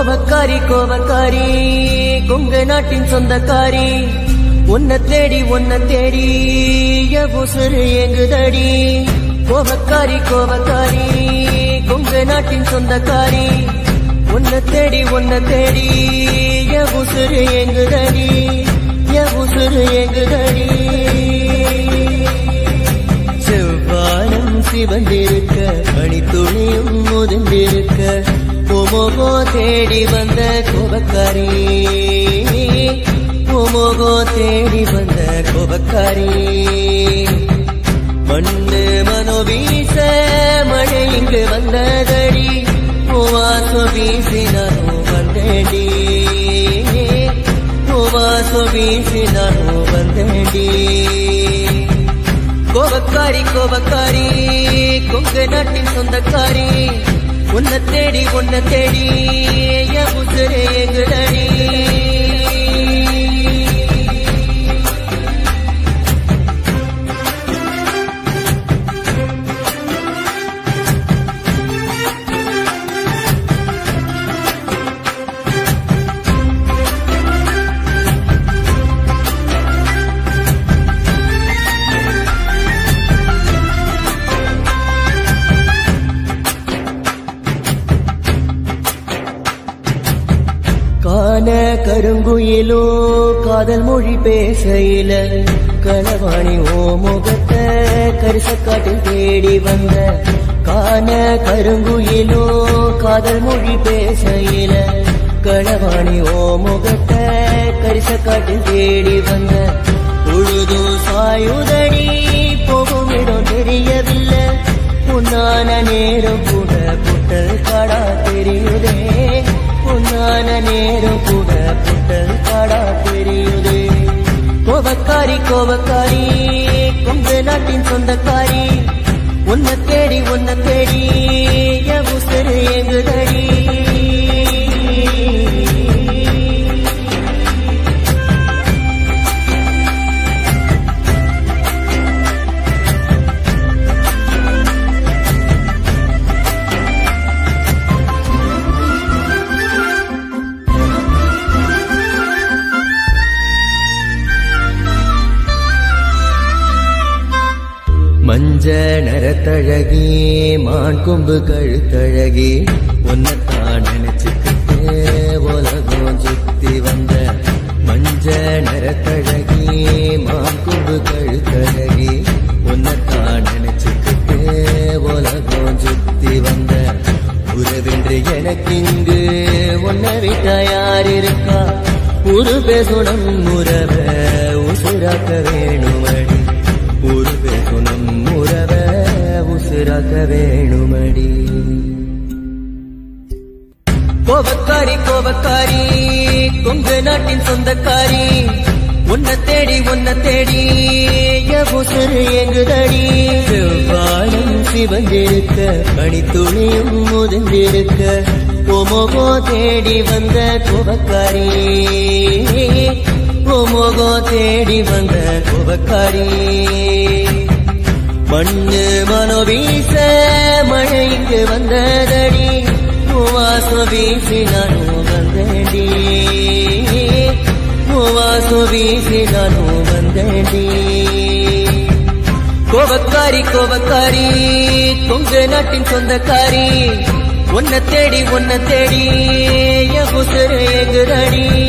கோவக்காரி கோவக்காரி கொங்க நாட்டின் சொந்தக்காரி உன்னை தேடி உன்னை தேடி என் உசுறு எங்குதடி கோவக்காரி கோவக்காரி கொங்க நாட்டின் சொந்தக்காரி உன்னை தேடி உன்னை தேடி என் உசுறு எங்குதடி என் உசுறு எங்குதடி செவ்வானம் சிவந்திருக்க மணித்துளியும் முதிர்ந்திருக்க உமோகோ தேடி வந்த கோபக்காரி உமோகோ தேடி வந்த கோபக்காரி மண்ணு மனோ வீச மழை இங்கு வந்ததடி வாசம் வீசினாலும் வந்தேடி வாசம் வீசினாலும் வந்தேடி கோபக்காரி கோபக்காரி கொங்கு நாட்டின் சொந்தக்காரி உன்னை தேடி உன்னை தேடி என் உசுரே எங்குதடி காண கருங்குயிலோ காதல் மொழி பேசையில களவாணி ஓ முகத்தை கரிசக்காட்டில் தேடி வந்த காண கருங்குயிலோ காதல் மொழி பேசையில களவாணி ஓ முகத்தை கரிசக்காட்டில் தேடி வந்த உழுது சாயுதடி போகும் இடம் தெரியவில்லை உன்னான நேரம் கூட புட்டல் காடா தெரியுதே உன்னான நேரம் கூட புட்டல் காடா தெரியுதே கோபக்காரி கோபக்காரி கொங்கு நாட்டின் சொந்தக்காரி உன்னை தேடி உன்னை தேடி என் உசுறு எங்குதடி மஞ்ச நரத்தழகி மான் கொம்பு கழுத்தழகி உன்னைத்தான் நினைச்சுக்கிட்டு உலகம் சுத்தி வந்த மஞ்ச நரத்தழகி மான் கொம்பு கழுத்தழகி உன்னைத்தான் நினைச்சுக்கிட்டு உலகம் சுத்தி வந்த உறவென்று எனக்கு இங்கு உன்னை விட்டா யார் இருக்கா ஒரு பேசுனம் உறவ உசுராக்க வேணுமடி ஒரு பேசுனம் உறவ உசுராக்க வேணுமடி கோபக்காரி கோபக்காரி கொங்கு நாட்டின் சொந்தக்காரி உன்னை தேடி உன்னை தேடி என் உசுறு எங்குதடி செவ்வாழும் சிவந்திருக்க மணித்துளியும் முதிர்ந்திருக்க ஓமோகோ தேடி வந்த கோபக்காரி ஓமோகோ தேடி வந்த கோபக்காரி மண்ணு மனோ வீச மழை இங்கு வந்ததடி வாசம் வீசினாலும் வந்தடி வாசம் வீசினாலும் வந்தடி கோபக்காரி கோபக்காரி கொங்கு நாட்டின் சொந்தக்காரி உன்னை தேடி உன்னை தேடி என் உசுறு எங்குதடி